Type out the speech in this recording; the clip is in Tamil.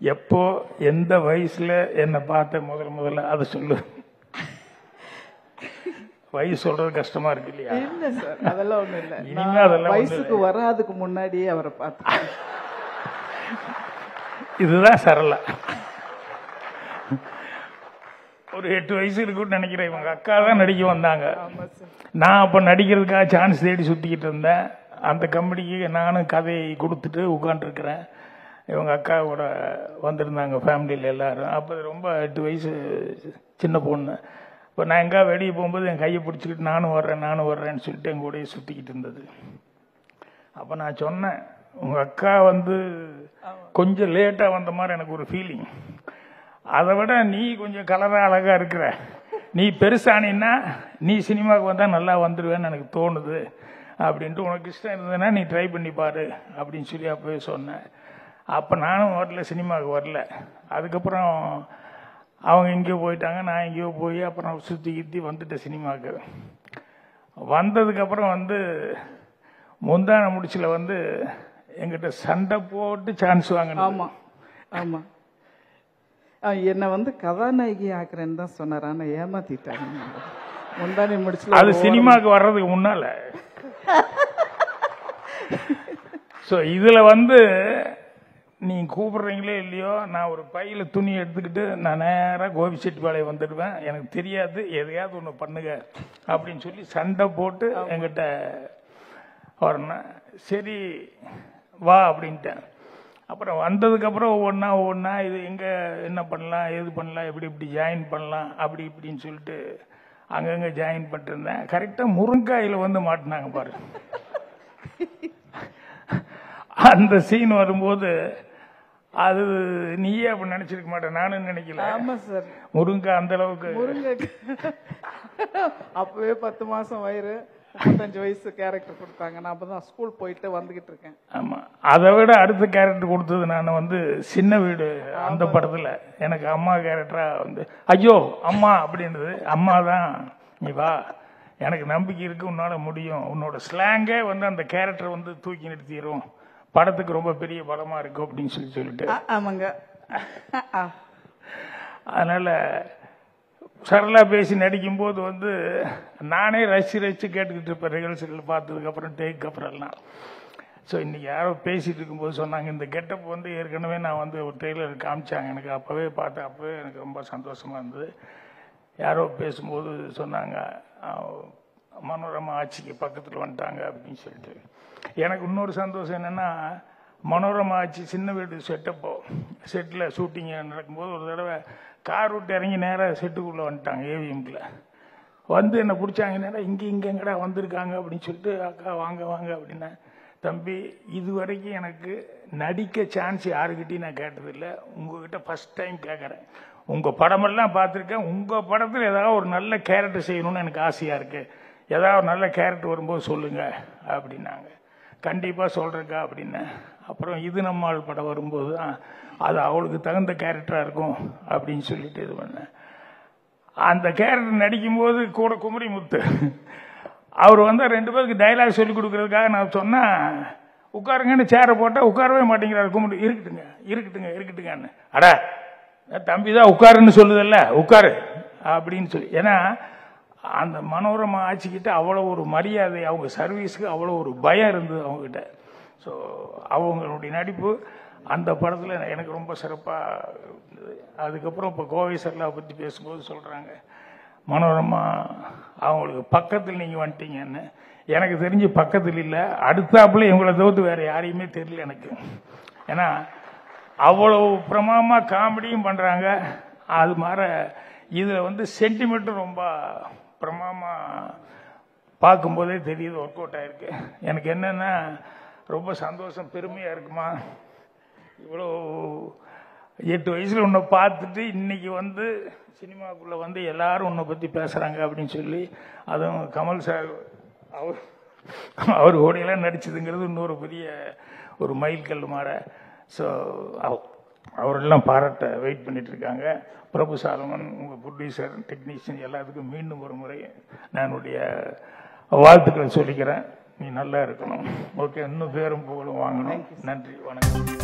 எப்போ எந்த வயசுல என்னை பார்த்த முதல் முதல்ல அதை சொல்லு வயசு சொல்றது கஷ்டமா இருக்கு இல்லையா இல்ல சார் அதெல்லாம் ஒண்ணும் இல்ல இனிமே நான் அதெல்லாம் ஒண்ணும் வயசுக்கு வராதுக்கு முன்னாடியே அவரை பார்த்துட்டேன் இதுதான் சரளா ஒரு எட்டு வயசு இருக்குன்னு நினைக்கிறேன் இவங்க அக்கா தான் நடிக்க வந்தாங்க ஆமா சார் நான் அப்போ நடிக்கிறதுக்காக சான்ஸ் தேடி சுற்றிக்கிட்டு இருந்தேன் அந்த கம்பெனிக்கு நானும் கதையை கொடுத்துட்டு உட்காந்துருக்கிறேன் இவங்க அக்காவோட வந்திருந்தாங்க ஃபேமிலியில் எல்லாரும் அப்போ ரொம்ப எட்டு வயசு சின்ன பொண்ணு இப்போ நான் எங்கேயா வெளியே போகும்போது என் கையை பிடிச்சிக்கிட்டு நானும் வர்றேன் நானும் வர்றேன்னு சொல்லிட்டு என் கூடயே சுற்றிக்கிட்டு இருந்தது அப்போ நான் சொன்னேன் உங்கள் அக்கா வந்து கொஞ்சம் லேட்டாக வந்த மாதிரி எனக்கு ஒரு ஃபீலிங் அதை விட நீ கொஞ்சம் கலராக அழகாக இருக்கிற நீ பெருசானின்னா நீ சினிமாவுக்கு வந்தால் நல்லா வந்துடுவேன்னு எனக்கு தோணுது அப்படின்ட்டு உனக்கு இஷ்டம் இருந்ததுன்னா நீ ட்ரை பண்ணி பாரு அப்படின்னு சொல்லி அப்போவே சொன்னேன் அப்போ நானும் வரல சினிமாவுக்கு வரல அதுக்கப்புறம் அவங்க எங்கேயோ போயிட்டாங்க நான் எங்கேயோ போய் அப்புறம் சுற்றி கித்தி வந்துட்டேன் சினிமாவுக்கு வந்ததுக்கப்புறம் வந்து முந்தான முடிச்சில் வந்து எங்கிட்ட சண்டை போட்டு சான்ஸ் வாங்கினேன் ஆமா ஆமா ஆ, என்னை வந்து கதாநாயகி ஆக்குறேன்னு தான் சொன்னார் ஆனா ஏமாத்திட்டாங்க முந்தானி முடிச்சுல அது சினிமாவுக்கு வர்றதுக்கு முன்னால ஸோ இதில் வந்து நீ கூப்பிடுறீங்களே இல்லையோ நான் ஒரு பையில துணி எடுத்துக்கிட்டு நான் நேராக கோபிச்செட்டிப்பாளையம் வந்துடுவேன் எனக்கு தெரியாது எதையாவது ஒன்று பண்ணுங்க அப்படின்னு சொல்லி சண்டை போட்டு என்கிட்ட வரணும் சரி வா அப்படின்ட்டேன் அப்புறம் வந்ததுக்கப்புறம் ஒவ்வொன்றா ஒவ்வொன்றா இது எங்கே என்ன பண்ணலாம் எது பண்ணலாம் எப்படி இப்படி ஜாயின் பண்ணலாம் அப்படி இப்படின்னு சொல்லிட்டு அங்கங்கே ஜாயின் பண்ணிருந்தேன் கரெக்டாக முருங்காயில் வந்து மாட்டினாங்க பாரு அந்த சீன் வரும்போது அது நீயே அப்படி நினைச்சிருக்க மாட்டேன் நானும் நினைக்கல ஆமா சார் முருங்கா அந்த அளவுக்கு முருங்கை அப்பவே பத்து மாசம் வயிறு முப்பத்தஞ்சு வயசு கேரக்டர் கொடுத்தாங்க நான் அப்பதான் ஸ்கூல் போயிட்டு வந்துகிட்டு இருக்கேன் ஆமா அதை விட அடுத்த கேரக்டர் கொடுத்தது நான் வந்து சின்ன வீடு அந்த படத்துல எனக்கு அம்மா கேரக்டரா வந்து ஐயோ அம்மா அப்படின்றது அம்மா தான் நீ வா எனக்கு நம்பிக்கை இருக்கு உன்னால முடியும் உன்னோட ஸ்லாங்கே வந்து அந்த கேரக்டர் வந்து தூக்கி நிறுத்திடும் படத்துக்கு ரொம்ப பெரிய படமா இருக்கும் அப்படின்னு சொல்லி சொல்லிட்டு ஆ, ஆமாங்க ஆ, அதனால சரளா பேசி நடிக்கும்போது வந்து நானே ரசிச்சு ரசிச்சு கேட்டுக்கிட்டு இருப்பேன் ரிஹர்சல் பார்த்ததுக்கு அப்புறம் டேக்கு அப்புறம் எல்லாம் ஸோ இன்னைக்கு யாரோ பேசிட்டு இருக்கும்போது சொன்னாங்க இந்த கெட்டப் வந்து ஏற்கனவே நான் வந்து ஒரு ட்ரெய்லர் காமிச்சாங்க எனக்கு அப்பவே பார்த்தேன் அப்பவே எனக்கு ரொம்ப சந்தோஷமா இருந்தது யாரோ பேசும்போது சொன்னாங்க அஹ், மனோரமா ஆட்சிக்கு பக்கத்தில் வந்துட்டாங்க அப்படின்னு சொல்லிட்டு எனக்கு இன்னொரு சந்தோஷம் என்னன்னா மனோரமா ஆட்சி சின்ன வீடு செட்டப்போ செட்டில் ஷூட்டிங் நடக்கும்போது ஒரு தடவை கார் விட்டு இறங்கி நேராக செட்டுக்குள்ளே வந்துட்டாங்க ஏவிஎம்ல வந்து என்னை பிடிச்சாங்க நேரம் இங்கே இங்கே எங்கடா வந்திருக்காங்க அப்படின்னு சொல்லிட்டு அக்கா வாங்க வாங்க அப்படின்னா தம்பி இது வரைக்கும் எனக்கு நடிக்க சான்ஸ் யாருக்கிட்டையும் நான் கேட்டதில்லை உங்ககிட்ட ஃபர்ஸ்ட் டைம் கேட்குறேன் உங்கள் படமெல்லாம் பார்த்துருக்கேன் உங்கள் படத்தில் ஏதாவது ஒரு நல்ல கேரக்டர் செய்யணும்னு எனக்கு ஆசையாக இருக்குது ஏதாவது ஒரு நல்ல கேரக்டர் வரும்போது சொல்லுங்கள் அப்படின்னாங்க கண்டிப்பாக சொல்கிறேக்கா அப்படின்னேன் அப்புறம் இது நம்மாள் படம் வரும்போது தான் அது அவளுக்கு தகுந்த கேரக்டராக இருக்கும் அப்படின்னு சொல்லிட்டு இது பண்ணேன் அந்த கேரக்டர் நடிக்கும்போது கூட குமரி முத்து அவர் வந்து ரெண்டு பேருக்கு டைலாக் சொல்லி கொடுக்கறதுக்காக நான் சொன்னா உட்காருங்கன்னு சேரை போட்டால் உட்காரவே மாட்டேங்கிறாரு குமரி இருக்கட்டுங்க இருக்கட்டுங்க இருக்கட்டுங்கன்னு அட தம்பி தான் உட்காருன்னு சொல்லுதல்ல உட்காரு அப்படின்னு சொல்லி ஏன்னா அந்த மனோரமா ஆட்சிக்கிட்ட அவ்வளோ ஒரு மரியாதை அவங்க சர்வீஸுக்கு அவ்வளோ ஒரு பயம் இருந்தது அவங்ககிட்ட ஸோ அவங்களுடைய நடிப்பு அந்த படத்தில் எனக்கு ரொம்ப சிறப்பாக இருந்தது அதுக்கப்புறம் இப்போ கோவை சர்லா பற்றி பேசும்போது சொல்கிறாங்க மனோரமா அவங்களுக்கு பக்கத்தில் நீங்கள் வந்துட்டீங்கன்னு எனக்கு தெரிஞ்சு பக்கத்தில் இல்லை அடுத்தாப்புல இவங்களை தவிர்த்து வேறு யாரையுமே தெரியல எனக்கு ஏன்னா அவ்வளவு பிரமாதமாக காமெடியும் பண்ணுறாங்க அது மாதிரி இதில் வந்து சென்டிமெண்ட்டும் ரொம்ப பிரமாதமாக பார்க்கும்போதே தெரியுது ஒர்க் அவுட் ஆயிருக்கு எனக்கு என்னென்னா ரொம்ப சந்தோஷம் பெருமையாக இருக்குமா இவ்வளோ எட்டு வயசில் உன்னை பார்த்துட்டு இன்னைக்கு வந்து சினிமாக்குள்ளே வந்து எல்லாரும் உன்னை பற்றி பேசுகிறாங்க அப்படின்னு சொல்லி அதுவும் கமல் சார் அவர் அவர் ஓடையெல்லாம் நடிச்சதுங்கிறது இன்னொரு பெரிய ஒரு மைல்கல் மாற ஸோ அவரெல்லாம் பாராட்ட வெயிட் பண்ணிட்டு இருக்காங்க பிரபு சாலமன் உங்கள் ப்ரொடியூசர் டெக்னீஷியன் எல்லாத்துக்கும் மீண்டும் ஒரு முறை நான் என்னுடைய வாழ்த்துக்களை சொல்லிக்கிறேன் நீ நல்லா இருக்கணும் ஓகே இன்னும் பேரும் புகழும் வாங்கணும் நன்றி வணக்கம்